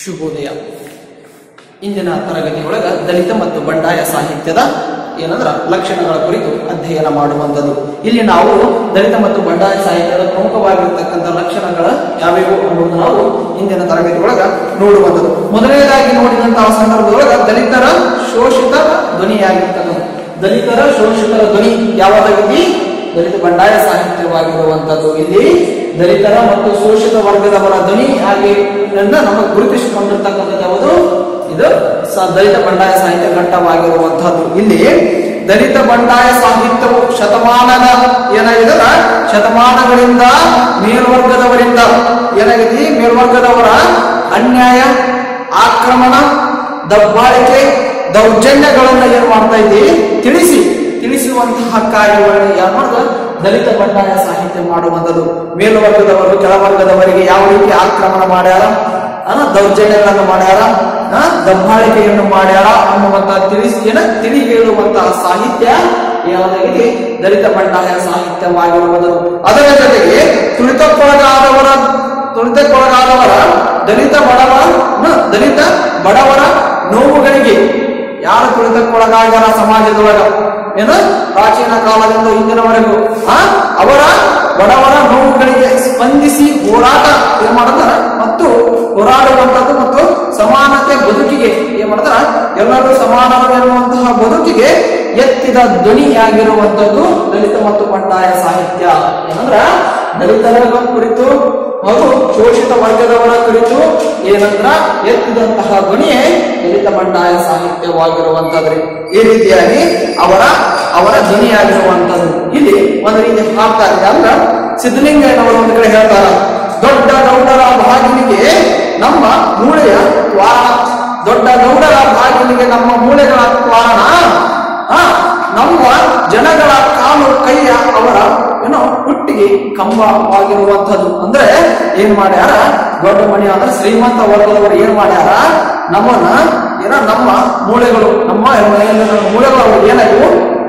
ಶುಭೋದಯ ಇಂದಿನ ತರಗತಿಯೊಳಗ ದಲಿತ ಮತ್ತು ಬಂಡಾಯ ಸಾಹಿತ್ಯದ ಏನಂದ್ರ ಲಕ್ಷಣಗಳ ಕುರಿತು ಅಧ್ಯಯನ ಮಾಡುವಂಥದ್ದು ಇಲ್ಲಿ ನಾವು ದಲಿತ ಮತ್ತು ಬಂಡಾಯ ಸಾಹಿತ್ಯದ ಪ್ರಮುಖವಾಗಿರ್ತಕ್ಕಂಥ ಲಕ್ಷಣಗಳ ಯಾವ್ಯಾವು ಅನ್ನೋದು ನಾವು ಇಂದಿನ ತರಗತಿಯೊಳಗ ನೋಡುವಂಥದ್ದು ಮೊದಲನೇದಾಗಿ ನೋಡಿದಂತಹ ಸಂದರ್ಭದೊಳಗ ದಲಿತರ ಶೋಷಿತ ಧ್ವನಿಯಾಗಿರ್ತಕ್ಕಂಥ ದಲಿತರ ಶೋಷಿತರ ಧ್ವನಿ ಯಾವಾಗಲಿ ದಲಿತ ಬಂಡಾಯ ಸಾಹಿತ್ಯವಾಗಿರುವಂತದ್ದು ಇಲ್ಲಿ ದಲಿತರ ಮತ್ತು ಶೋಷಿತ ವರ್ಗದವರ ಧ್ವನಿ ಹಾಗೆ ನಮಗೆ ಗುರುತಿಸಿಕೊಂಡಿರ್ತಕ್ಕಂಥದ್ದು ಯಾವುದು ಇದು ಸ- ದಲಿತ ಬಂಡಾಯ ಸಾಹಿತ್ಯ ಘಟ್ಟವಾಗಿರುವಂತಹದ್ದು ಇಲ್ಲಿ ದಲಿತ ಬಂಡಾಯ ಸಾಹಿತ್ಯವು ಶತಮಾನದ ಏನಾಗಿದೆ ಶತಮಾನಗಳಿಂದ ಮೇಲ್ವರ್ಗದವರಿಂದ ಏನಾಗಿದೆ ಮೇಲ್ವರ್ಗದವರ ಅನ್ಯಾಯ ಆಕ್ರಮಣ ದಬ್ಬಾಳಿಕೆ ದೌರ್ಜನ್ಯಗಳನ್ನ ಏನ್ ಮಾಡ್ತಾ ಇದ್ದೀವಿ ತಿಳಿಸಿ ತಿಳಿಸುವಂತಹ ಕಾರ್ಯವನ್ನು ಯಾರು ಮಾಡಿದ್ರು? ದಲಿತ ಬಂಡಾಯ ಸಾಹಿತ್ಯ ಮಾಡುವಂಥದ್ದು ಮೇಲ್ವರ್ಗದವರು ಕೆಳವರ್ಗದವರಿಗೆ ಯಾವ ರೀತಿ ಆಕ್ರಮಣ ಮಾಡ್ಯಾರ ಆ, ದೌರ್ಜನ್ಯಗಳನ್ನು ಮಾಡ್ಯಾರ ಆ, ದಬ್ಬಾಳಿಕೆಯನ್ನು ಮಾಡ್ಯಾರ ಅನ್ನುವಂತಹ ತಿಳಿಸಿ ಏನ ತಿಳಿ ಹೇಳುವಂತಹ ಸಾಹಿತ್ಯ ಯಾವುದಾಗಿದೆ ದಲಿತ ಬಂಡಾಯ ಸಾಹಿತ್ಯವಾಗಿರುವುದು ಅದರ ಜೊತೆಗೆ ತುಳಿತಕ್ಕೊಳಗಾದವರ ತುಳಿತಕ್ಕೊಳಗಾದವರ ದಲಿತ ಬಡವ ನ- ದಲಿತ ಬಡವರ ನೋವುಗಳಿಗೆ ಯಾರು ತುಳಿತಕ್ಕೊಳಗಾಗ್ಯಾರ ಸಮಾಜದೊಳಗ ಏನು ಪ್ರಾಚೀನ ಕಾಲದಿಂದ ಇಂದಿನವರೆಗೂ ಆ ಅವರ ಬಡವರ ನೋವುಗಳಿಗೆ ಸ್ಪಂದಿಸಿ ಹೋರಾಟ ಏನ್ ಮಾಡತಾರ ಮತ್ತು ಹೋರಾಡುವಂತದ್ದು ಮತ್ತು ಸಮಾನತೆ ಬದುಕಿಗೆ ಏನ್ ಮಾಡ್ತಾರ ಎಲ್ಲರೂ ಸಮಾನರು ಎನ್ನುವಂತಹ ಬದುಕಿಗೆ ಎತ್ತಿದ ಧ್ವನಿಯಾಗಿರುವಂತದ್ದು ದಲಿತ ಮತ್ತು ಬಂಡಾಯ ಸಾಹಿತ್ಯ ಏನಂದ್ರ ದಲಿತರ ಕುರಿತು ಹಾಗೂ ಶೋಷಿತ ವರ್ಗದವರ ಕುರಿತು ಏನಂದ್ರ ಎತ್ತಿದಂತಹ ಧ್ವನಿಯೇ ದಲಿತ ಬಂಡಾಯ ಸಾಹಿತ್ಯವಾಗಿರುವಂತದ್ರಿ ಈ ರೀತಿಯಾಗಿ ಅವರ ಅವರ ಧ್ವನಿಯಾಗಿರುವಂತದ್ದು ಇಲ್ಲಿ ಒಂದು ರೀತಿ ಹಾಡ್ತಾ ಇದೆ ಅಂದ್ರ ಸಿದ್ಧಲಿಂಗಯ್ಯನವರು ಒಂದು ಕಡೆ ಹೇಳ್ತಾರ ದೊಡ್ಡ ಗೌಡರ ಬಾಗಿಲಿಗೆ ನಮ್ಮ ಮೂಳೆಯ ದ್ವಾರ ದೊಡ್ಡ ಗೌಡರ ಬಾಗಿಲಿಗೆ ನಮ್ಮ ಮೂಳೆಗಳ ದ್ವಾರಣ ಆ, ನಮ್ಮ ಜನಗಳ ಕಾಲು ಕೈಯ ಅವರ ಏನೋ ಹುಟ್ಟಿಗೆ ಕಂಬವಾಗಿರುವಂಥದ್ದು ಅಂದ್ರೆ ಏನ್ ಮಾಡ್ಯಾರ ದೊಡ್ಡ ಮನೆ ಅಂದ್ರೆ ಶ್ರೀಮಂತ ವರ್ಗದವರು ಏನ್ ಮಾಡ್ಯಾರ ನಮ್ಮನ್ನ ಏನ ನಮ್ಮ ಮೂಳೆಗಳು ನಮ್ಮ ಏನ- ಮೂಳೆಗಳು ಏನಾಗಿವು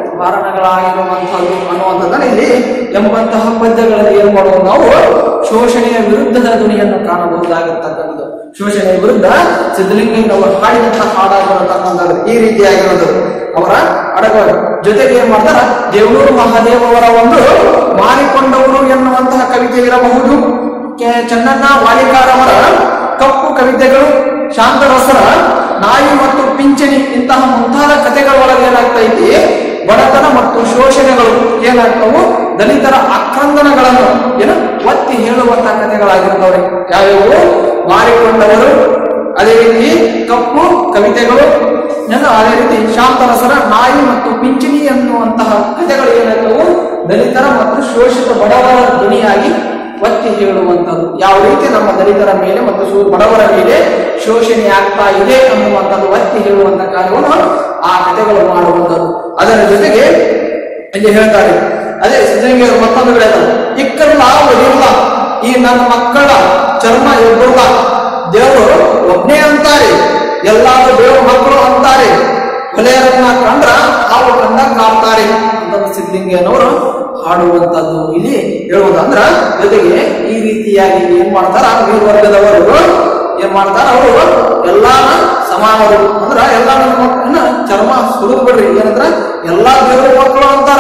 ಕಾರಣಗಳಾಗಿರುವಂಥದ್ದು ಅನ್ನುವಂಥದ್ದನ್ನ ಇಲ್ಲಿ ಎಂಬಂತಹ ಪದ್ಯಗಳಲ್ಲಿ ಏನ್ ಮಾಡೋದು ನಾವು ಶೋಷಣೆಯ ವಿರುದ್ಧದ ಧ್ವನಿಯನ್ನು ಕಾಣಬಹುದಾಗಿರ್ತಕ್ಕಂಥದ್ದು ಶೋಷಣೆಯ ವಿರುದ್ಧ ಸಿದ್ಧಲಿಂಗಯ್ಯನವರು ಹಾಡಿದಂತಹ ಹಾಡಾಗಿರತಕ್ಕಂಥದ್ದು ಈ ರೀತಿಯಾಗಿರೋದು ಅವರ ಅಡಗವರು ಜೊತೆಗೆ ಏನ್ ಮಾಡ್ತಾರ ದೇವನೂರು ಮಹಾದೇವ್ ಅವರ ಒಂದು ಮಾರಿಕೊಂಡವರು ಎನ್ನುವಂತಹ ಕವಿತೆ ಇರಬಹುದು ಕೆ- ಚೆನ್ನಣ್ಣ ವಾಲಿಕಾರವರ ಕಪ್ಪು ಕವಿತೆಗಳು ಶಾಂತರಸರ ನಾಯಿ ಮತ್ತು ಪಿಂಚಣಿ ಇಂತಹ ಮುಂತಾದ ಕಥೆಗಳೊಳಗೆ ಏನಾಗ್ತಾ ಐತಿ ಬಡತನ ಮತ್ತು ಶೋಷಣೆಗಳು ಏನಾಗ್ತವು ದಲಿತರ ಆಕ್ರಂದನಗಳನ್ನು ಏನು ಒತ್ತಿ ಹೇಳುವಂತಹ ಕಥೆಗಳಾಗಿರ್ತವೆ ಯಾವ್ಯಾವು ಮಾರಿಕೊಂಡವರು ಅದೇ ರೀತಿ ಕಪ್ಪು ಕವಿತೆಗಳು ಏನು ಅದೇ ರೀತಿ ಶಾಂತರಸರ ನಾಯಿ ಮತ್ತು ಪಿಂಚಣಿ ಎನ್ನುವಂತಹ ಕಥೆಗಳು ಏನಾಗ್ತವು ದಲಿತರ ಮತ್ತು ಶೋಷಿತ ಬಡವರ ಧ್ವನಿಯಾಗಿ ಒತ್ತಿ ಹೇಳುವಂಥದ್ದು ಯಾವ ರೀತಿ ನಮ್ಮ ದಲಿತರ ಮೇಲೆ ಮತ್ತು ಶೋ- ಬಡವರ ಮೇಲೆ ಶೋಷಣೆ ಆಗ್ತಾ ಇದೆ ಅನ್ನುವಂಥದ್ದು ಒತ್ತಿ ಹೇಳುವಂತ ಕಾರ್ಯವನ್ನು ಆ ಕಥೆಗಳು ಮಾಡುವಂಥದ್ದು ಅದರ ಜೊತೆಗೆ ಇಲ್ಲಿ ಹೇಳ್ತಾರೆ ಅದೇ ಸಿದ್ಧಲಿಂಗರು ಮತ್ತೊಂದು ಕಡೆ ಹೇಳ್ತಾರೆ, ಇಕ್ಕಲ್ಲ ಒಲಿಲ್ಲ ಈ ನನ್ನ ಮಕ್ಕಳ ಚರ್ಮ ಎಬ್ಬಲ್ಲ ದೇವರು ಒಬ್ನೇ ಅಂತಾರೆ ಎಲ್ಲಾರು ದೇವ್ರ ಮಕ್ಕಳು ಅಂತಾರೆ ಹೊಲೆಯರನ್ನ ಕಂಡ್ರ ಹಾವು ಕಂಡಂಗ್ ಕಾಡ್ತಾರೆ ಅಂತ ಸಿದ್ಧಲಿಂಗಯ್ಯನವರು ಹಾಡುವಂತದ್ದು ಇಲ್ಲಿ ಹೇಳುವುದು ಅಂದ್ರ ಜೊತೆಗೆ ಈ ರೀತಿಯಾಗಿ ಏನ್ ಮಾಡ್ತಾರ ಮೇಲ್ವರ್ಗದವರು ಏನ್ ಮಾಡ್ತಾರ ಅವರು ಎಲ್ಲಾನ ಸಮಾನರು ಅಂದ್ರ ಎಲ್ಲಾ ನನ್ನ ಮಕ್ಕಳನ್ನ ಚರ್ಮ ಸುರಿದು ಬಿಡ್ರಿ ಏನಂದ್ರ ಎಲ್ಲಾ ದೇವ್ರ ಮಕ್ಕಳು ಅಂತಾರ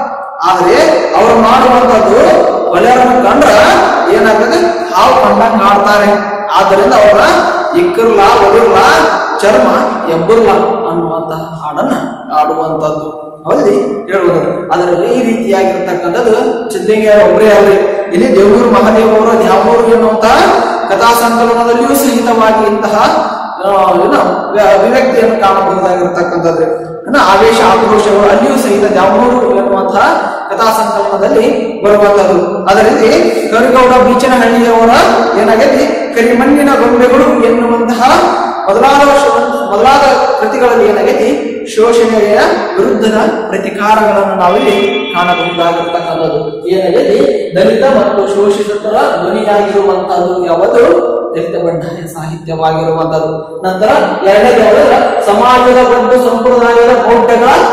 ಆದ್ರೆ ಅವ್ರು ಮಾಡುವಂತದ್ದು ಹೊಲೆಯರನ್ನ ಕಂಡ್ರ ಏನಾಗ್ತದೆ ಹಾವು ಕಂಡಂಗ್ ಆಡ್ತಾರೆ ಆದ್ದರಿಂದ ಅವರ ಇಕ್ಕರ್ಲ ಒದಿರ್ಲ ಚರ್ಮ ಎಬ್ಬರ್ಲ ಅನ್ನುವಂತಹ ಹಾಡನ್ನ ಆಡುವಂತದ್ದು ಅಲ್ಲಿ ಹೇಳುವುದು ಅದರಲ್ಲಿ ಈ ರೀತಿಯಾಗಿರ್ತಕ್ಕಂಥದ್ದು ಸಿದ್ಧಲಿಂಗ ಒಬ್ಬರೇ ಅಲ್ರಿ ಇಲ್ಲಿ ದೇವೂರು ಮಹಾದೇವ ಅವರ ದ್ಯಾವೂರು ಎನ್ನುವಂತಹ ಕಥಾ ಸಂಕಲನದಲ್ಲಿಯೂ ಸಹಿತವಾಗಿ ಇಂತಹ ಆ, ಏನು ವ್ಯ- ಅಭಿವ್ಯಕ್ತಿಯನ್ನು ಕಾಣಬಹುದಾಗಿರ್ತಕ್ಕಂಥದ್ದು ಇನ್ನು ಆವೇಶ ಆಕ್ರೋಶಗಳು ಅಲ್ಲಿಯೂ ಸಹಿತ ದ್ಯಾವೂರು ಎನ್ನುವಂತಹ ಕಥಾ ಸಂಕಲನದಲ್ಲಿ ಬರುವಂತದ್ದು ಅದರಲ್ಲಿ ಕರಿಗೌಡ ಬೀಚನಹಳ್ಳಿಯವರ ಏನಾಗೈತಿ ಕರಿಮಣ್ಣಿನ ಗೊಂಬೆಗಳು ಎನ್ನುವಂತಹ ಮೊದಲಾದ ಶೋ- ಮೊದಲಾದ ಕೃತಿಗಳಲ್ಲಿ ಏನಾಗೈತಿ ಶೋಷಣೆಯ ವಿರುದ್ಧದ ಪ್ರತಿಕಾರಗಳನ್ನು ನಾವಿಲ್ಲಿ ಕಾಣಬಹುದಾಗಿರ್ತಕ್ಕಂಥದ್ದು ಏನಾಗೈತಿ ದಲಿತ ಮತ್ತು ಶೋಷಿತರ ಧ್ವನಿಯಾಗಿರುವಂತಹದ್ದು ಯಾವುದು ದಲಿತ ಬಂಡಾಯ ಸಾಹಿತ್ಯವಾಗಿರುವಂತದ್ದು ನಂತರ ಎರಡನೇ ಯಾವ್ದು? ಸಮಾಜದ ಒಂದು ಸಂಪ್ರದಾಯದ ಮೌಢ್ಯಗಳ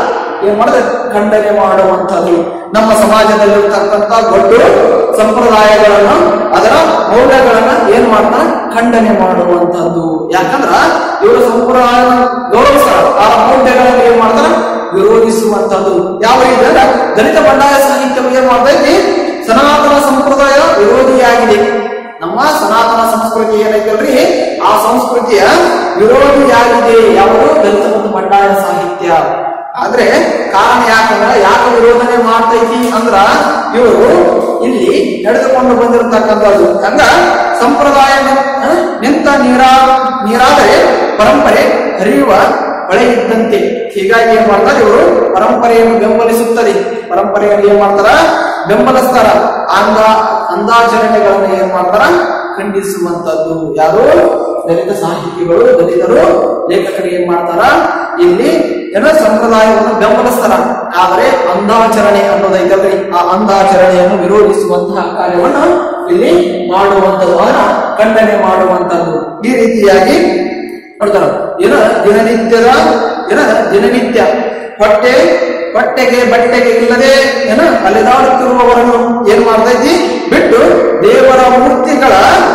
ಏನ್ ಮಾಡಿದ್ರೆ ಖಂಡನೆ ಮಾಡುವಂತದ್ದು ನಮ್ಮ ಸಮಾಜದಲ್ಲಿರ್ತಕ್ಕಂಥ ಗೊಡ್ಡು ಸಂಪ್ರದಾಯಗಳನ್ನು ಅದರ ಮೌಲ್ಯಗಳನ್ನ ಏನ್ ಮಾಡ್ತಾರ ಖಂಡನೆ ಮಾಡುವಂತದ್ದು ಯಾಕಂದ್ರ ಇವರು ಸಂಪ್ರದಾಯ ಗೌರವಿಸ್ತಾರ ಆ ಮೌಲ್ಯಗಳನ್ನ ಏನ್ ಮಾಡ್ತಾರ ವಿರೋಧಿಸುವಂತದ್ದು ಯಾವ ರೀತಿ ಅಂದ್ರೆ ದಲಿತ ಬಂಡಾಯ ಸಾಹಿತ್ಯವು ಏನ್ ಮಾಡ್ತೈತಿ ಸನಾತನ ಸಂಪ್ರದಾಯ ವಿರೋಧಿಯಾಗಿದೆ ನಮ್ಮ ಸನಾತನ ಸಂಸ್ಕೃತಿ ಏನೈತಲ್ರಿ ಆ ಸಂಸ್ಕೃತಿಯ ವಿರೋಧಿಯಾಗಿದೆ ಯಾವುದು ದಲಿತ ಮತ್ತು ಬಂಡಾಯ ಸಾಹಿತ್ಯ ಆದ್ರೆ ಕಾರಣ ಯಾಕಂದ್ರ ಯಾಕೆ ವಿರೋಧನೆ ಮಾಡ್ತೈತಿ ಅಂದ್ರ ಇವರು ಇಲ್ಲಿ ನಡೆದುಕೊಂಡು ಬಂದಿರತಕ್ಕಂಥದ್ದು ಹಂಗ ಸಂಪ್ರದಾಯ ನಿ- ಆ, ನಿಂತ ನೀರಾ ನೀರಾದರೆ ಪರಂಪರೆ ಹರಿಯುವ ಹೊಳೆ ಇದ್ದಂತೆ ಹೀಗಾಗಿ ಏನ್ ಮಾಡ್ತಾರೆ ಇವರು ಪರಂಪರೆಯನ್ನು ಬೆಂಬಲಿಸುತ್ತದೆ ಪರಂಪರೆಯನ್ನು ಏನ್ ಮಾಡ್ತಾರ ಬೆಂಬಲಿಸ್ತಾರ ಅಂದ ಅಂದಾಚರಣೆಗಳನ್ನು ಏನ್ ಮಾಡ್ತಾರ ಖಂಡಿಸುವಂತದ್ದು ಯಾರು ದಲಿತ ಸಾಹಿತಿಗಳು ದಲಿತರು ಲೇಖಕರು ಏನ್ ಮಾಡ್ತಾರ ಇಲ್ಲಿ ಏನೋ ಸಂಪ್ರದಾಯವನ್ನು ಬೆಂಬಲಿಸ್ತಾರ ಆದರೆ ಅಂದಾಚರಣೆ ಅನ್ನೋದೈತಲ್ರಿ ಆ ಅಂದಾಚರಣೆಯನ್ನು ವಿರೋಧಿಸುವಂತಹ ಕಾರ್ಯವನ್ನು ಇಲ್ಲಿ ಮಾಡುವಂತದ್ದು ಅದನ್ನ ಖಂಡನೆ ಮಾಡುವಂತದ್ದು ಈ ರೀತಿಯಾಗಿ ನೋಡ್ತಾರ ಏನ ದಿನನಿತ್ಯದ ಏನ ದಿನನಿತ್ಯ ಹೊಟ್ಟೆ ಹೊಟ್ಟೆಗೆ ಬಟ್ಟೆಗೆ ಇಲ್ಲದೆ ಏನ ಅಲೆದಾಡುತ್ತಿರುವವರನ್ನು ಏನ್ ಮಾಡ್ತೈತಿ ಬಿಟ್ಟು ದೇವರ ಮೂರ್ತಿಗಳ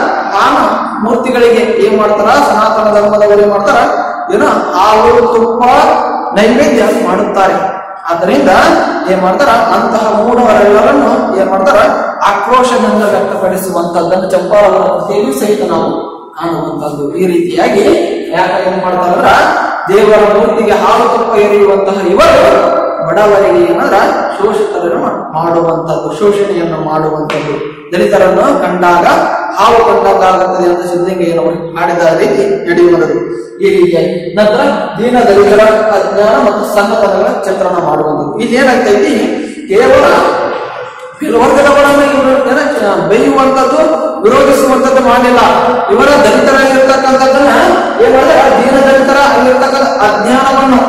ಆನ ಮೂರ್ತಿಗಳಿಗೆ ಏನ್ ಮಾಡ್ತಾರ ಸನಾತನ ಧರ್ಮದವರು ಏನ್ ಮಾಡ್ತಾರ ಏನ ಹಾಲು ತುಪ್ಪ ನೈವೇದ್ಯ ಮಾಡುತ್ತಾರೆ ಆದ್ದರಿಂದ ಏನ್ ಮಾಡ್ತಾರ ಅಂತಹ ಮೂಢವರೆಲ್ಲರನ್ನು ಏನ್ ಮಾಡ್ತಾರ ಆಕ್ರೋಶದಿಂದ ವ್ಯಕ್ತಪಡಿಸುವಂತದ್ದನ್ನು ಚಂಪಾವರ ಕೃತಿಯಲ್ಲೂ ಸಹಿತ ನಾವು ಕಾಣುವಂತದ್ದು ಈ ರೀತಿಯಾಗಿ ಯಾಕೆ ಏನ್ ಮಾಡ್ತಾರಂದ್ರ ದೇವರ ಮೂರ್ತಿಗೆ ಹಾಲು ತುಪ್ಪ ಎರೆಯುವಂತಹ ಇವರು ಬಡವರಿಗೆ ಏನಂದ್ರ ಶೋಷಿತರನ್ನು ಮಾಡುವಂತದ್ದು ಶೋಷಣೆಯನ್ನು ಮಾಡುವಂತದ್ದು ದಲಿತರನ್ನು ಕಂಡಾಗ ಹಾವು ಕಂಡಂಗಾಗುತ್ತದೆ ಅಂತ ಸಿದ್ಧಲಿಂಗಯ್ಯನವರು ಹಾಡಿದ ರೀತಿ ನಡೆಯುವುದು ಈ ರೀತಿಯಾಗಿ ನಂತರ ದೀನ ದಲಿತರ ಅಜ್ಞಾನ ಮತ್ತು ಸಂಘಟನೆಗಳ ಚಿತ್ರಣ ಮಾಡುವಂಥದ್ದು ಇಲ್ಲಿ ಏನಾಗ್ತೈತಿ ಕೇವಲ ಕೆಲವರ್ಗದವರನ್ನು ಇವರು ಏನ ಚ- ಬೈಯುವಂಥದ್ದು ವಿರೋಧಿಸುವಂಥದ್ದು ಮಾಡಲಿಲ್ಲ ಇವರ ದಲಿತರಾಗಿರ್ತಕ್ಕಂಥದ್ದನ್ನ ಏನ್ ಮಾಡಿದ್ರೆ ದೀನ ದಲಿತರ ಅಲ್ಲಿರ್ತಕ್ಕಂಥ ಅಜ್ಞಾನವನ್ನು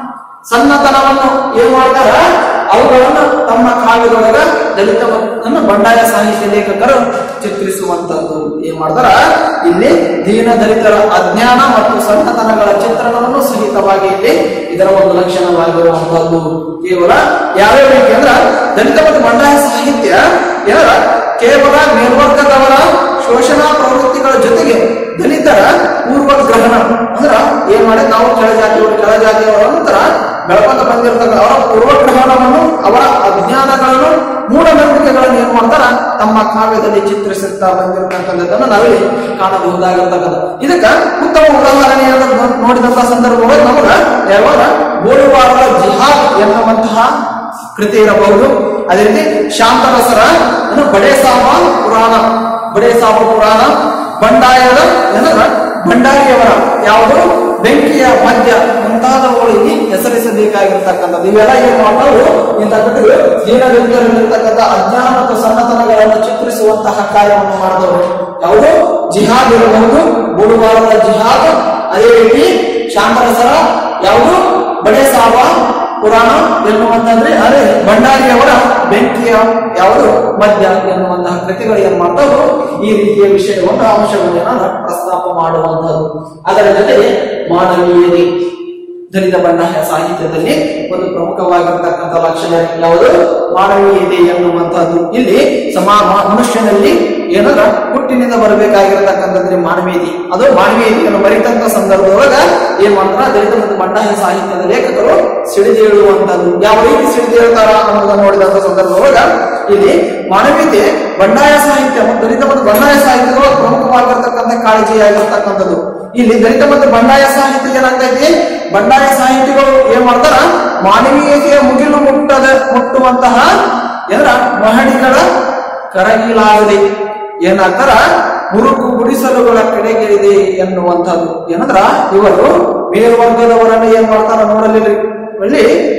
ಸಣ್ಣತನವನ್ನು ಏನ್ ಮಾಡ್ತಾರ ಅವುಗಳನ್ನು ತಮ್ಮ ಕಾವ್ಯದೊಳಗ ದಲಿತ ಮತ್ತು ಬಂಡಾಯ ಸಾಹಿತ್ಯ ಲೇಖಕರು ಚಿತ್ರಿಸುವಂತದ್ದು ಏನ್ ಮಾಡ್ತಾರ ಇಲ್ಲಿ ದೀನ ದಲಿತರ ಅಜ್ಞಾನ ಮತ್ತು ಸಣ್ಣತನಗಳ ಚಿತ್ರಣವನ್ನು ಸಹಿತವಾಗಿ ಇಲ್ಲಿ ಇದರ ಒಂದು ಲಕ್ಷಣವಾಗಿರುವಂತದ್ದು ಕೇವಲ ಯಾವ್ಯಾವ ರೀತಿ ಅಂದ್ರ ದಲಿತ ಮತ್ತು ಬಂಡಾಯ ಸಾಹಿತ್ಯ ಏನರ ಕೇವಲ ಮೇಲ್ವರ್ಗದವರ ಶೋಷಣಾ ಪ್ರವೃತ್ತಿಗಳ ಜೊತೆಗೆ ದಲಿತರ ಪೂರ್ವಗ್ರಹಣ ಅಂದ್ರ ಏನ್ ಮಾಡಿ ನಾವು ಕೆಳಜಾತಿಯವರು ಕೆಳಜಾತಿಯವರ ನಂತರ ಬೆಳಕೊಂಡ ಬಂದಿರತಕ್ಕ ಅವರ ಪೂರ್ವಗ್ರಹಣವನ್ನು ಅವರ ಅಜ್ಞಾನಗಳನ್ನು ಮೂಢನಂಬಿಕೆಗಳನ್ನು ಏನ್ ಮಾಡ್ತಾರ ತಮ್ಮ ಕಾವ್ಯದಲ್ಲಿ ಚಿತ್ರಿಸುತ್ತಾ ಬಂದಿರತಕ್ಕಂಥದ್ದನ್ನು ನಾವಿಲ್ಲಿ ಕಾಣಬಹುದಾಗಿರ್ತಕ್ಕಂಥ ಇದಕ್ಕ ಉತ್ತಮ ಉದಾಹರಣೆಯನ್ನು ನೋ- ನೋಡಿದಂತ ಸಂದರ್ಭದಲ್ಲಿ ನಮಗ ಯಾವಾಗ ಗೋಳುವಾರದ ಜಿಹಾದ್ ಎನ್ನುವಂತಹ ಕೃತಿ ಇರಬಹುದು ಅದೇ ರೀತಿ ಶಾಂತರಸರ ಏನು ಬಡೆ ಸಾಮ ಪುರಾಣ ಬಡೆ ಸಾಮ ಪುರಾಣ ಬಂಡಾಯದ ಏನರ ಭಂಡಾರಿಯವರ ಯಾವುದು ಬೆಂಕಿಯ ಮದ್ಯ ಮುಂತಾದವುಗಳು ಇಲ್ಲಿ ಹೆಸರಿಸಬೇಕಾಗಿರ್ತಕ್ಕಂಥದ್ದು ಇವೆಲ್ಲ ಏನ್ ಮಾಡ್ತಾವು ಇಂಥ ಕೃತಿಗಳು ದೀನದಲಿತರಲ್ಲಿರ್ತಕ್ಕಂಥ ಅಜ್ಞಾನ ಮತ್ತು ಸಣ್ಣತನಗಳನ್ನು ಚಿತ್ರಿಸುವಂತಹ ಕಾರ್ಯವನ್ನು ಮಾಡಿದವರು ಯಾವುದು ಜಿಹಾದ್ ಇರಬಹುದು ಬುಡುವಾರದ ಜಿಹಾದ್ ಅದೇ ರೀತಿ ಶಾಂತರಸರ ಯಾವುದು ಬಡೆ ಸಾವ ಪುರಾಣ ಎನ್ನುವಂತಂದ್ರೆ ಅದೇ ಭಂಡಾರಿಯವರ ಬೆಂಕಿಯ ಯಾವುದು ಮದ್ಯ ಎನ್ನುವಂತಹ ಕೃತಿಗಳು ಏನ್ ಮಾಡ್ತಾವು ಈ ರೀತಿಯ ವಿಷಯವನ್ನು ಅಂಶಗಳನ್ನು ಪ್ರಸ್ತಾಪ ಮಾಡುವಂತದ್ದು ಅದರ ಜೊತೆಗೆ ಮಾನವೀಯತೆ ದಲಿತ ಬಂಡಾಯ ಸಾಹಿತ್ಯದಲ್ಲಿ ಒಂದು ಪ್ರಮುಖವಾಗಿರ್ತಕ್ಕಂಥ ಲಕ್ಷಣ ಯಾವುದು ಮಾನವೀಯತೆ ಎನ್ನುವಂತಹದ್ದು ಇಲ್ಲಿ ಸಮಾ ಮ- ಮನುಷ್ಯನಲ್ಲಿ ಏನಾದ್ರ ಹುಟ್ಟಿನಿಂದ ಬರಬೇಕಾಗಿರತಕ್ಕಂಥದ್ರಿ ಮಾನವೀಯತೆ ಅದು ಮಾನವೀಯತೆಯನ್ನು ಬರೀತಕ್ಕ ಸಂದರ್ಭದೊಳಗ ಏನ್ ಮಾಡ್ತಾರ ದಲಿತ ಮತ್ತು ಬಂಡಾಯ ಸಾಹಿತ್ಯದ ಲೇಖಕರು ಸಿಡಿದೇಳುವಂತದ್ದು ಯಾವ ರೀತಿ ಸಿಡಿದೇಳ್ತಾರ ಅನ್ನೋದನ್ನ ನೋಡಿದಂತ ಸಂದರ್ಭದೊಳಗ ಇಲ್ಲಿ ಮಾನವೀಯತೆ ಬಂಡಾಯ ಸಾಹಿತ್ಯ ಮತ್ತು ದಲಿತ ಮತ್ತು ಬಂಡಾಯ ಸಾಹಿತ್ಯಗಳು ಪ್ರಮುಖವಾಗಿರ್ತಕ್ಕಂಥ ಕಾಳಜಿಯಾಗಿರ್ತಕ್ಕಂಥದ್ದು ಇಲ್ಲಿ ದಲಿತ ಮತ್ತು ಬಂಡಾಯ ಸಾಹಿತ್ಯ ಏನಾಗ್ತೈತಿ ಬಂಡಾಯ ಸಾಹಿತಿಗಳು ಏನ್ ಮಾಡ್ತಾರ ಮಾನವೀಯತೆಯ ಮುಗಿಲು ಮುಟ್ಟದ ಮುಟ್ಟುವಂತಹ ಏನರ ಮಹಡಿಗಳ ಕರಗಿಲಾಗದೆ ಏನಾಗ್ತಾರ ಮುರುಕು ಗುಡಿಸಲುಗಳ ಕಡೆಗೆಳಿದೆ ಎನ್ನುವಂಥದ್ದು ಏನಂದ್ರ ಇವರು ಮೇಲ್ವರ್ಗದವರನ್ನು ಏನ್ ಮಾಡ್ತಾರ ನೋಡಲಿಲ್ರಿ ಇಲ್ಲಿ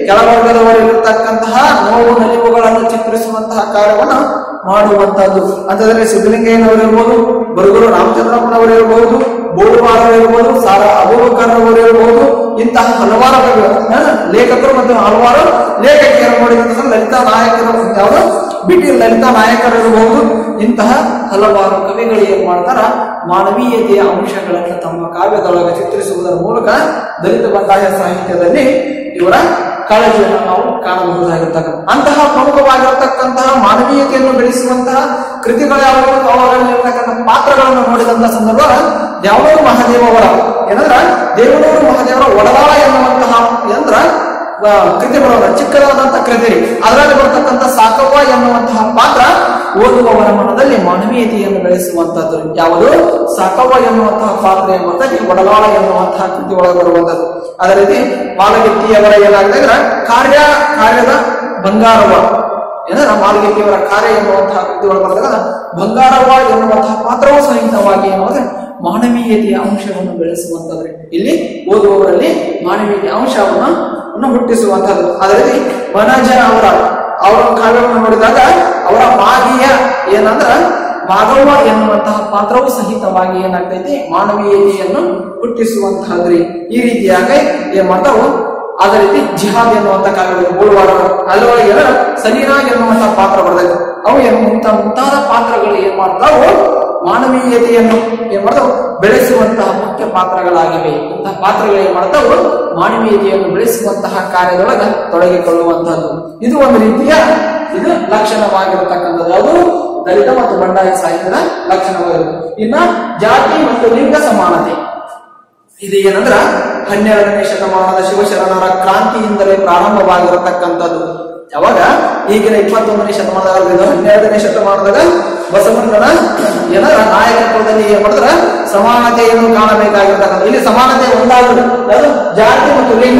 ಕೆಳವರ್ಗದವರಿರ್ತಕ್ಕಂತಹ ನೋವು ನಲಿವುಗಳನ್ನು ಚಿತ್ರಿಸುವಂತಹ ಕಾರ್ಯವನ್ನು ಮಾಡುವಂತಹದ್ದು ಅಂತಂದ್ರೆ ಸಿದ್ದಲಿಂಗಯ್ಯನವರು ಇರ್ಬೋದು ಬರಗೂರು ರಾಮಚಂದ್ರಪ್ಪನವರು ಇರಬಹುದು ಬೋಳುವಾರರು ಇರ್ಬೋದು ಸಾರ ಅಬೂಬಕರ್ ಅವರು ಇರಬಹುದು ಇಂತಹ ಹಲವಾರು ಕವಿಗಳು, ಆ, ಲೇಖಕರು ಮತ್ತು ಹಲವಾರು ಲೇಖಕಿಯರು ನೋಡಿದಂತಹ ಲಲಿತಾ ನಾಯಕರು ಯಾವುದು ಬಿಟಿ ಲಲಿತಾ ನಾಯಕರು ಇರಬಹುದು ಇಂತಹ ಹಲವಾರು ಕವಿಗಳು ಏನ್ ಮಾಡ್ತಾರ ಮಾನವೀಯತೆಯ ಅಂಶಗಳನ್ನು ತಮ್ಮ ಕಾವ್ಯದೊಳಗೆ ಚಿತ್ರಿಸುವುದರ ಮೂಲಕ ದಲಿತ ಬಂಡಾಯ ಸಾಹಿತ್ಯದಲ್ಲಿ ಇವರ ಕಾಳಜಿಯನ್ನು ನಾವು ಕಾಣಬಹುದಾಗಿರ್ತಕ್ಕಂಥ ಅಂತಹ ಪ್ರಮುಖವಾಗಿರತಕ್ಕಂತಹ ಮಾನವೀಯತೆಯನ್ನು ಬೆಳೆಸುವಂತಹ ಕೃತಿಗಳು ಯಾವುವು ಅವುಗಳಲ್ಲಿರ್ತಕ್ಕಂಥ ಪಾತ್ರಗಳನ್ನು ನೋಡಿದಂತಹ ಸಂದರ್ಭ ದ್ಯಾವೂರು ಮಹಾದೇವ ಅವರ ಏನಂದ್ರ ದೇವನೂರು ಮಹಾದೇವರ ಒಡಲಾಳ ಎನ್ನುವಂತಹ ಎಂದ್ರ ಆ, ಕೃತಿ ಬರೋದ ಚಿಕ್ಕದಾದಂತಹ ಕೃತಿ ಅದರಲ್ಲಿ ಬರ್ತಕ್ಕಂಥ ಸಾಕವ್ವ ಎನ್ನುವಂತಹ ಪಾತ್ರ ಓದುವವರ ಮನದಲ್ಲಿ ಮಾನವೀಯತೆಯನ್ನು ಬೆಳೆಸುವಂತದ್ದು ಯಾವುದು ಸಾಕವ್ವ ಎನ್ನುವಂತಹ ಪಾತ್ರ ಎಂಬುದಾಗಿ ಒಡಲಾಳ ಎನ್ನುವಂತಹ ಕೃತಿ ಒಳಗೆ ಬರುವಂತದ್ದು ಅದೇ ರೀತಿ ಮಾಲಗಿತ್ತಿಯವರ ಏನಾಗಿದೆ ಅಂದ್ರೆ ಕಾರ್ಯ ಕಾರ್ಯದ ಬಂಗಾರವ ಏನಂದ್ರೆ ಮಾಲಗಿತ್ತಿಯವರ ಕಾರ್ಯ ಎನ್ನುವಂತಹ ಕೃತಿ ಒಳಗೆ ಬರ್ತಕ್ಕಂಥ ಬಂಗಾರವ ಎನ್ನುವಂತಹ ಪಾತ್ರವೂ ಸಹಿತವಾಗಿ ಏನಾದ್ರೆ ಮಾನವೀಯತೆಯ ಅಂಶವನ್ನು ಬೆಳೆಸುವಂತದ್ರಿ ಇಲ್ಲಿ ಓದುವವರಲ್ಲಿ ಮಾನವೀಯತೆಯ ಅಂಶವನ್ನು ಅನ್ನು ಹುಟ್ಟಿಸುವಂತಹದ್ದು ಅದೇ ರೀತಿ ವನಜ ಅವರ ಅವರ ಕಾವ್ಯವನ್ನು ನೋಡಿದಾಗ ಅವರ ಮಾಗಿಯ ಏನಂದ್ರ ಮಾಧವ ಎನ್ನುವಂತಹ ಪಾತ್ರವೂ ಸಹಿತವಾಗಿ ಏನಾಗ್ತೈತಿ ಮಾನವೀಯತೆಯನ್ನು ಹುಟ್ಟಿಸುವಂತಹದ್ರಿ ಈ ರೀತಿಯಾಗಿ ಏನ್ ಮಾಡ್ತಾವು ಅದೇ ರೀತಿ ಜಿಹಾದ್ ಎನ್ನುವಂತ ಕಾವ್ಯಗಳು ಗೋಳ್ವಾಡ ಅಲ್ಲೊಳಗೆ ಏನರ ಸಲೀನಾ ಎನ್ನುವಂತಹ ಪಾತ್ರ ಬರ್ತೈತೆ ಅವು ಏನು ಇಂಥ ಮುಂತಾದ ಪಾತ್ರಗಳು ಏನ್ ಮಾಡ್ತಾವು ಮಾನವೀಯತೆಯನ್ನು ಏನ್ ಮಾಡ್ತಾವು ಬೆಳೆಸುವಂತಹ ಮುಖ್ಯ ಪಾತ್ರಗಳಾಗಿವೆ ಇಂತಹ ಪಾತ್ರಗಳು ಏನ್ ಮಾಡ್ತಾವು ಮಾನವೀಯತೆಯನ್ನು ಬೆಳೆಸುವಂತಹ ಕಾರ್ಯದೊಳಗ ತೊಡಗಿಕೊಳ್ಳುವಂತಹದ್ದು ಇದು ಒಂದು ರೀತಿಯ ಇದು ಲಕ್ಷಣವಾಗಿರತಕ್ಕಂಥದ್ದು ಯಾವುದು ದಲಿತ ಮತ್ತು ಬಂಡಾಯ ಸಾಹಿತ್ಯದ ಲಕ್ಷಣವಾಗಿರುತ್ತೆ ಇನ್ನ ಜಾತಿ ಮತ್ತು ಲಿಂಗ ಸಮಾನತೆ ಇದು ಏನಂದ್ರ ಹನ್ನೆರಡನೇ ಶತಮಾನದ ಶಿವಶರಣರ ಕ್ರಾಂತಿಯಿಂದಲೇ ಪ್ರಾರಂಭವಾಗಿರತಕ್ಕಂಥದ್ದು ಯಾವಾಗ ಈಗಿನ ಇಪ್ಪತ್ತೊಂದನೇ ಶತಮಾನದಾಗ ಇದು ಹನ್ನೆರಡನೇ ಶತಮಾನದಾಗ ಬಸವಣ್ಣನ ಏನರ ನಾಯಕತ್ವದಲ್ಲಿ ಏನ್ ಮಾಡಿದ್ರ ಸಮಾನತೆಯನ್ನು ಕಾಣಬೇಕಾಗಿರ್ತಕ್ಕಂಥ ಇಲ್ಲಿ ಸಮಾನತೆ ಒಂದಾಗುದು ಅದು ಜಾತಿ ಮತ್ತು ಲಿಂಗ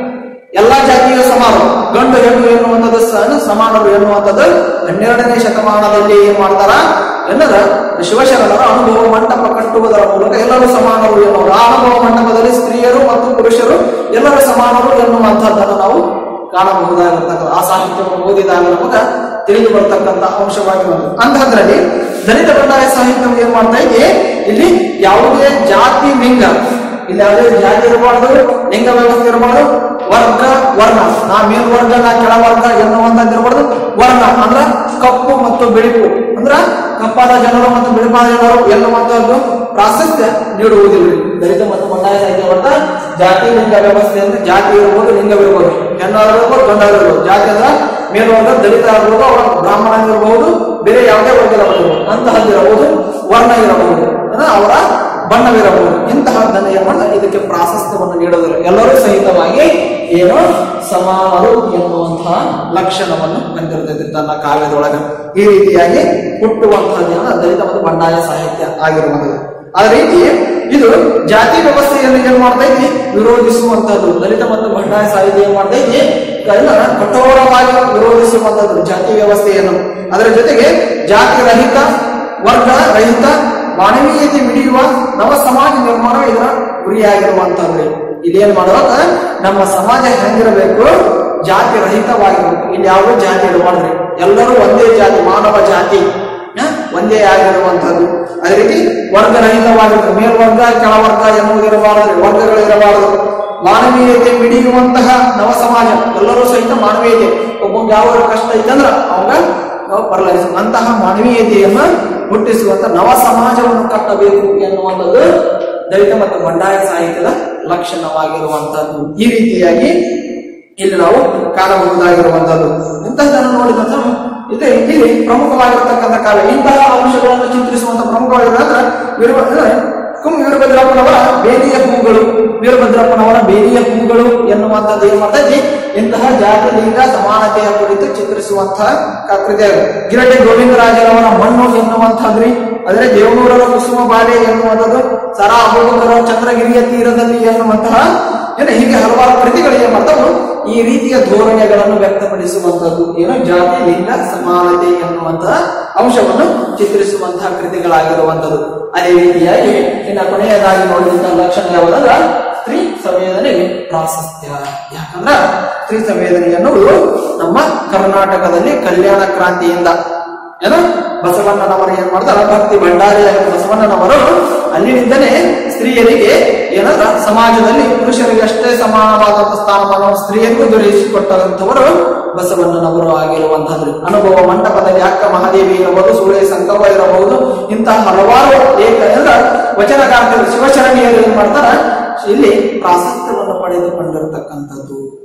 ಎಲ್ಲಾ ಜಾತಿಯು ಸಮಾನ ಗಂಡು ಹೆಣ್ಣು ಎನ್ನುವಂಥದ್ದು ಸ- ಸಮಾನರು ಎನ್ನುವಂಥದ್ದು ಹನ್ನೆರಡನೇ ಶತಮಾನದಲ್ಲಿ ಏನ್ ಮಾಡ್ತಾರ ಎನ್ನದ ಶಿವಶರಣರ ಅನುಭವ ಮಂಟಪ ಕಟ್ಟುವುದರ ಮೂಲಕ ಎಲ್ಲರೂ ಸಮಾನರು ಎನ್ನುವರು ಆ ಅನುಭವ ಮಂಟಪದಲ್ಲಿ ಸ್ತ್ರೀಯರು ಮತ್ತು ಪುರುಷರು ಎಲ್ಲರೂ ಸಮಾನರು ಎನ್ನುವಂಥದ್ದನ್ನು ನಾವು ಕಾಣಬಹುದಾಗಿರ್ತಕ್ಕಂಥ ಆ ಸಾಹಿತ್ಯವನ್ನು ಓದಿದಾಗ ನಮಗ ತಿಳಿದು ಬರ್ತಕ್ಕಂಥ ಅಂಶವಾಗಿರುವುದು ಅಂತಹದ್ರಲ್ಲಿ ದಲಿತ ಬಂಡಾಯ ಸಾಹಿತ್ಯ ಏನ್ ಮಾಡ್ತಾ ಇದೆ ಇಲ್ಲಿ ಯಾವುದೇ ಜಾತಿ ಲಿಂಗ ಇಲ್ಲಿ ಯಾವುದೇ ಜಾತಿ ಇರಬಾರ್ದು ಲಿಂಗ ವ್ಯವಸ್ಥೆ ಇರಬಾರ್ದು ವರ್ಗ ವರ್ಣ ನಾ ಮೇಲ್ವರ್ಗ ನಾ ಕೆಳವರ್ಗ ಎನ್ನುವಂತದ್ದು ಇರಬಾರ್ದು ವರ್ಣ ಅಂದ್ರ ಕಪ್ಪು ಮತ್ತು ಬೆಳಕು ಅಂದ್ರ ಕಪ್ಪಾದ ಜನರು ಮತ್ತು ಬೆಳಪಾದ ಜನರು ಎನ್ನುವಂತದ್ದು ಪ್ರಾಶಸ್ತ್ಯ ನೀಡುವುದಿಲ್ಲ ದಲಿತ ಮತ್ತು ಬಂಡಾಯ ಸಾಹಿತ್ಯ ಹೊರತ ಜಾತಿ ಲಿಂಗ ವ್ಯವಸ್ಥೆ ಅಂದ್ರೆ ಜಾತಿ ಇರ್ಬೋದು ಲಿಂಗವಿರ್ಬೋದು ಹೆಣ್ಣಾಗಿರ್ಬೋದು ಗಂಡಾಗಿರ್ಬೋದು ಜಾತಿ ಅಂದ್ರ ಮೇಲ್ವರ್ಗ ದಲಿತ ಆಗಿರ್ಬೋದು ಅವರ ಬ್ರಾಹ್ಮಣ ಇರಬಹುದು ಬೇರೆ ಯಾವುದೇ ವರ್ಗ ಇರಬಹುದು ಅಂತಹದ್ದಿರಬಹುದು ವರ್ಣ ಇರಬಹುದು ಅಂದ್ರೆ ಅವರ ಬಣ್ಣವಿರಬಹುದು ಇಂತಹದ್ದನ್ನು ಏನ್ ಮಾಡ್ತಾರೆ ಇದಕ್ಕೆ ಪ್ರಾಶಸ್ತ್ಯವನ್ನು ನೀಡೋದಿಲ್ಲ ಎಲ್ಲರೂ ಸಹಿತವಾಗಿ ಏನು ಸಮಾನರು ಎನ್ನುವಂತಹ ಲಕ್ಷಣವನ್ನು ಹೊಂದಿರ್ತದೆ ತನ್ನ ಕಾವ್ಯದೊಳಗೆ ಈ ರೀತಿಯಾಗಿ ಹುಟ್ಟುವಂತಹದ್ದೇನ ದಲಿತ ಮತ್ತು ಬಂಡಾಯ ಸಾಹಿತ್ಯ ಆಗಿರುವಂಥದ್ದು ಅದೇ ರೀತಿ ಇದು ಜಾತಿ ವ್ಯವಸ್ಥೆಯನ್ನು ಏನ್ ಮಾಡ್ತೈತಿ ವಿರೋಧಿಸುವಂತಹದ್ದು ದಲಿತ ಮತ್ತು ಬಂಡಾಯ ಸಾಹಿತ್ಯ ಏನ್ ಮಾಡ್ತೈತಿ ಇದನ್ನ ಕಠೋರವಾಗಿ ವಿರೋಧಿಸುವಂತದ್ದು ಜಾತಿ ವ್ಯವಸ್ಥೆಯನ್ನು ಅದರ ಜೊತೆಗೆ ಜಾತಿ ರಹಿತ ವರ್ಗ ರಹಿತ ಮಾನವೀಯತೆ ಮಿಡಿಯುವ ನವ ಸಮಾಜ ನಿರ್ಮಾಣ ಇದರ ಗುರಿಯಾಗಿರುವಂತಹದ್ದು ಇದೇನ್ ಮಾಡುವಾಗ ನಮ್ಮ ಸಮಾಜ ಹೆಂಗಿರಬೇಕು ಜಾತಿ ರಹಿತವಾಗಿರ್ಬೇಕು ಇಲ್ಲಿ ಯಾವುದೇ ಜಾತಿ ಇರಬಾರ್ದ್ರಿ ಎಲ್ಲರೂ ಒಂದೇ ಜಾತಿ ಮಾನವ ಜಾತಿ ಹ? ಒಂದೇ ಆಗಿರುವಂತಹದ್ದು ಅದೇ ರೀತಿ ವರ್ಗರಹಿತವಾಗಿರ್ಬೇಕು ಮೇಲ್ವರ್ಗ ಕೆಳವರ್ಗ ಎನ್ನುವುದಿರಬಾರದು ವರ್ಗಗಳಿರಬಾರದು ಮಾನವೀಯತೆ ಮಿಡಿಯುವಂತಹ ನವ ಸಮಾಜ ಎಲ್ಲರೂ ಸಹಿತ ಮಾನವೀಯತೆ ಒಬ್ಬ ಯಾವ ಕಷ್ಟ ಐತಂದ್ರ ಅವಾಗ ನಾವು ಬರಲಾಯಿಸ ಅಂತಹ ಮಾನವೀಯತೆಯನ್ನ ಹುಟ್ಟಿಸುವಂತ ನವ ಸಮಾಜವನ್ನು ಕಟ್ಟಬೇಕು ಎನ್ನುವಂಥದ್ದು ದಲಿತ ಮತ್ತು ಬಂಡಾಯ ಸಾಹಿತ್ಯದ ಲಕ್ಷಣವಾಗಿರುವಂತಹದ್ದು ಈ ರೀತಿಯಾಗಿ ಇಲ್ಲಿ ನಾವು ಕಾಣಬಹುದಾಗಿರುವಂತಹದ್ದು ಇಂತಹದನ್ನು ನೋಡಿದ ನಂತರ ಇದು ಇಲ್ಲಿ ಪ್ರಮುಖವಾಗಿರತಕ್ಕಂಥ ಕಾಲ ಇಂತಹ ಅಂಶಗಳನ್ನು ಚಿತ್ರಿಸುವಂತ ಪ್ರಮುಖವಾಗಿರೋದಂದ್ರೆ ವೀರ ಅಂದ್ರೆ ಕುಂ ವೀರಭದ್ರಪ್ಪನವರ ಬೇಲಿಯ ಹೂಗಳು ವೀರಭದ್ರಪ್ಪನವರ ಬೇಲಿಯ ಹೂಗಳು ಎನ್ನುವಂಥದ್ದು ಏನ್ ಮಾಡ್ತೈತಿ ಇಂತಹ ಜಾತಿ ಲಿಂಗ ಸಮಾನತೆಯ ಕುರಿತು ಚಿತ್ರಿಸುವಂತಹ ಕ- ಕೃತಿ ಅದು. ಗಿರಟೆ ಗೋವಿಂದರಾಜರವರ ಮಣ್ಣು ಎನ್ನುವಂಥದ್ರಿ ಅದರೆ ದೇವನೂರರ ಕುಸುಮ ಬಾಲೆ ಎನ್ನುವಂಥದ್ದು ಸರಾ ಅಬೂಬಕರ ಚಂದ್ರಗಿರಿಯ ತೀರದಲ್ಲಿ ಎನ್ನುವಂತಹ ಏನು ಹೀಗೆ ಹಲವಾರು ಕೃತಿಗಳು ಏನ್ ಮಾಡ್ತಾವು ಈ ರೀತಿಯ ಧೋರಣೆಗಳನ್ನು ವ್ಯಕ್ತಪಡಿಸುವಂತದ್ದು ಏನು ಜಾತಿ ಲಿಂಗ ಸಮಾನತೆ ಎನ್ನುವಂತಹ ಅಂಶವನ್ನು ಚಿತ್ರಿಸುವಂತಹ ಕೃತಿಗಳಾಗಿರುವಂತದ್ದು ಅದೇ ರೀತಿಯಾಗಿ ಇನ್ನು ಕೊನೆಯದಾಗಿ ನೋಡಿದಂತಹ ಲಕ್ಷಣ ಯಾವುದಂದ್ರ ಸ್ತ್ರೀ ಸಂವೇದನೆಗೆ ಪ್ರಾಶಸ್ತ್ಯ ಯಾಕಂದ್ರ ಸ್ತ್ರೀ ಸಂವೇದನೆ ಎನ್ನುವುದು ನಮ್ಮ ಕರ್ನಾಟಕದಲ್ಲಿ ಕಲ್ಯಾಣ ಕ್ರಾಂತಿಯಿಂದ ಏನು ಬಸವಣ್ಣನವರು ಏನ್ ಮಾಡ್ತಾರ ಭಕ್ತಿ ಭಂಡಾರಿಯಾಗಿ ಬಸವಣ್ಣನವರು ಅಲ್ಲಿನಿಂದಲೇ ಸ್ತ್ರೀಯರಿಗೆ ಏನಂದ್ರ ಸಮಾಜದಲ್ಲಿ ಪುರುಷರಿಗೆ ಅಷ್ಟೇ ಸಮಾನವಾದಂತಹ ಸ್ಥಾನಮಾನವನ್ನು ಸ್ತ್ರೀಯರಿಗೂ ದೊರೆಯಿಸಿಕೊಟ್ಟಂತವರು ಬಸವಣ್ಣನವರು ಆಗಿರುವಂತಹದ್ದು ಅನುಭವ ಮಂಟಪದಲ್ಲಿ ಅಕ್ಕ ಮಹಾದೇವಿ ಇರಬಹುದು ಸುಳೆ ಸಂಕವ ಇರಬಹುದು ಇಂತಹ ಹಲವಾರು ಏಕ ಎಲ್ಲ ವಚನಕಾರರು ಶಿವಶರಣೀಯರು ಏನ್ ಮಾಡ್ತಾರ ಇಲ್ಲಿ ಪ್ರಾಶಸ್ತ್ಯವನ್ನು ಪಡೆದುಕೊಂಡಿರತಕ್ಕಂಥದ್ದು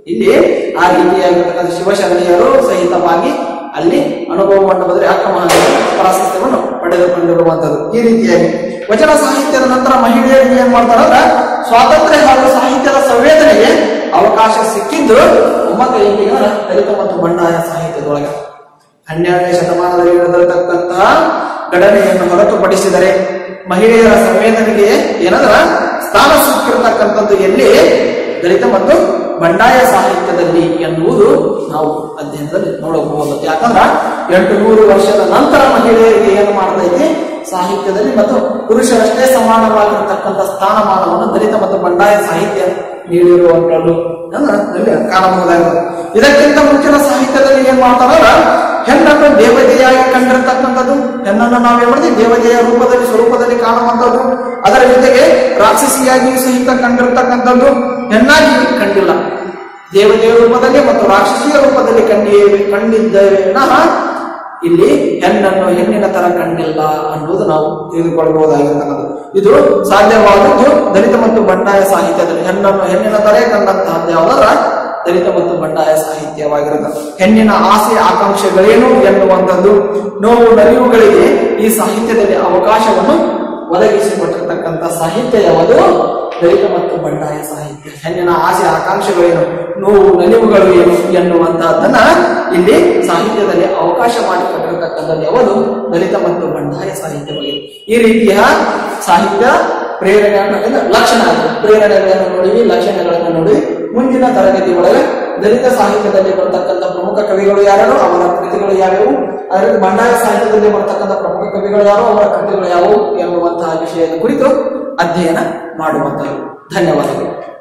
ಇಲ್ಲಿ ಆ ರೀತಿಯಾಗಿರ್ತಕ್ಕಂಥ ಶಿವಶರಣೆಯರು ಸಹಿತವಾಗಿ ಅಲ್ಲಿ ಅನುಭವ ಮಂಟಪದಲ್ಲಿ ಅಕ್ಕ ಮಹಾದೇವಿ ಪ್ರಾಶಸ್ತ್ಯವನ್ನು ಪಡೆದುಕೊಂಡಿರುವಂತದ್ದು ಈ ರೀತಿಯಾಗಿ ವಚನ ಸಾಹಿತ್ಯದ ನಂತರ ಮಹಿಳೆಯರಿಗೆ ಏನ್ ಮಾಡ್ತಾರಂದ್ರ ಸ್ವಾತಂತ್ರ್ಯ ಹಾಗೂ ಸಾಹಿತ್ಯದ ಸಂವೇದನೆಗೆ ಅವಕಾಶ ಸಿಕ್ಕಿದ್ದು ಒಮ್ಮತ ಎಂಟಿಗರ ದಲಿತ ಮತ್ತು ಬಂಡಾಯ ಸಾಹಿತ್ಯದೊಳಗೆ ಹನ್ನೆರಡನೇ ಶತಮಾನದಲ್ಲಿ ನಡೆದಿರತಕ್ಕಂತಹ ಘಟನೆಯನ್ನು ಹೊರತುಪಡಿಸಿದರೆ ಮಹಿಳೆಯರ ಸಂವೇದನೆಗೆ ಏನಂದ್ರ ಸ್ಥಾನ ಸಿಕ್ಕಿರತಕ್ಕಂಥದ್ದು ಎಲ್ಲಿ ದಲಿತ ಮತ್ತು ಬಂಡಾಯ ಸಾಹಿತ್ಯದಲ್ಲಿ ಎನ್ನುವುದು ನಾವು ಅಧ್ಯಯನದಲ್ಲಿ ನೋಡಬಹುದು ಯಾಕಂದ್ರ ಎಂಟು ನೂರು ವರ್ಷದ ನಂತರ ಮಹಿಳೆಯರಿಗೆ ಏನು ಮಾಡ್ತೈತಿ ಸಾಹಿತ್ಯದಲ್ಲಿ ಮತ್ತು ಪುರುಷರಷ್ಟೇ ಸಮಾನವಾಗಿರ್ತಕ್ಕಂಥ ಸ್ಥಾನಮಾನವನ್ನು ದಲಿತ ಮತ್ತು ಬಂಡಾಯ ಸಾಹಿತ್ಯ ನೀಡಿರುವಂತದ್ದು ಅಂದ್ರೆ ಕಾಣಬಹುದಾಗಿದೆ ಇದಕ್ಕಿಂತ ಮುಂಚಿನ ಸಾಹಿತ್ಯದಲ್ಲಿ ಏನ್ ಮಾಡ್ತಾರ ಹೆಣ್ಣನ್ನು ದೇವತೆಯಾಗಿ ಕಂಡಿರ್ತಕ್ಕಂಥದ್ದು ಹೆಣ್ಣನ್ನು ನಾವೇನ್ ಮಾಡಿದ್ವಿ ದೇವತೆಯ ರೂಪದಲ್ಲಿ ಸ್ವರೂಪದಲ್ಲಿ ಕಾಣುವಂಥದ್ದು ಅದರ ಜೊತೆಗೆ ರಾಕ್ಷಸಿಯಾಗಿಯೂ ಸಹಿತ ಕಂಡಿರ್ತಕ್ಕಂಥದ್ದು ಹೆಣ್ಣಾಗಿ ಕಂಡಿಲ್ಲ ದೇವತೆಯ ರೂಪದಲ್ಲಿ ಮತ್ತು ರಾಕ್ಷಸಿಯ ರೂಪದಲ್ಲಿ ಕಂಡಿದ್ದೇವೆ ಕಂಡಿದ್ದೇವೆ ವಿನಃ ಇಲ್ಲಿ ಹೆಣ್ಣನ್ನು ಹೆಣ್ಣಿನ ತರ ಕಂಡಿಲ್ಲ ಅನ್ನೋದು ನಾವು ತಿಳಿದುಕೊಳ್ಳಬಹುದಾಗಿರ್ತಕ್ಕಂಥದ್ದು ಇದು ಸಾಧ್ಯವಾದದ್ದು ದಲಿತ ಮತ್ತು ಬಂಡಾಯ ಸಾಹಿತ್ಯದಲ್ಲಿ ಹೆಣ್ಣನ್ನು ಹೆಣ್ಣಿನ ತರ ಕಂಡಂತಹದ್ದು ಯಾವುದರ ದಲಿತ ಮತ್ತು ಬಂಡಾಯ ಸಾಹಿತ್ಯವಾಗಿರುತ್ತೆ ಹೆಣ್ಣಿನ ಆಸೆ ಆಕಾಂಕ್ಷೆಗಳೇನು ಎನ್ನುವಂಥದ್ದು ನೋವು ನಲಿವುಗಳಿಗೆ ಈ ಸಾಹಿತ್ಯದಲ್ಲಿ ಅವಕಾಶವನ್ನು ಒದಗಿಸಿಕೊಟ್ಟಿರ್ತಕ್ಕಂಥ ಸಾಹಿತ್ಯ ಯಾವುದು ದಲಿತ ಮತ್ತು ಬಂಡಾಯ ಸಾಹಿತ್ಯ ಹೆಣ್ಣಿನ ಆಸೆ ಆಕಾಂಕ್ಷೆಗಳೇನು ನೋವು ನಲಿವುಗಳು ಏನು ಎನ್ನುವಂತಹದ್ದನ್ನ ಇಲ್ಲಿ ಸಾಹಿತ್ಯದಲ್ಲಿ ಅವಕಾಶ ಮಾಡಿಕೊಟ್ಟಿರ್ತಕ್ಕಂಥದ್ದು ಯಾವುದು ದಲಿತ ಮತ್ತು ಬಂಡಾಯ ಸಾಹಿತ್ಯವಾಗಿದೆ ಈ ರೀತಿಯ ಸಾಹಿತ್ಯ ಪ್ರೇರಣೆ ಅನ್ನೋದ್ರಿಂದ ಲಕ್ಷಣ ಅದು ಪ್ರೇರಣೆಗಳನ್ನು ನೋಡಿವಿ ಲಕ್ಷಣಗಳನ್ನು ನೋಡಿವಿ ಮುಂದಿನ ತರಗತಿ ಒಳಗೆ ದಲಿತ ಸಾಹಿತ್ಯದಲ್ಲಿ ಬರ್ತಕ್ಕಂಥ ಪ್ರಮುಖ ಕವಿಗಳು ಯಾರು ಅವರ ಕೃತಿಗಳು ಯಾವ್ಯಾವು ಅದೇ ರೀತಿ ಬಂಡಾಯ ಸಾಹಿತ್ಯದಲ್ಲಿ ಬರ್ತಕ್ಕಂಥ ಪ್ರಮುಖ ಕವಿಗಳು ಯಾರು ಅವರ ಕೃತಿಗಳು ಯಾವುವು ಎನ್ನುವಂತಹ ವಿಷಯದ ಕುರಿತು ಅಧ್ಯಯನ ಮಾಡುವಂತಹ ಧನ್ಯವಾದಗಳು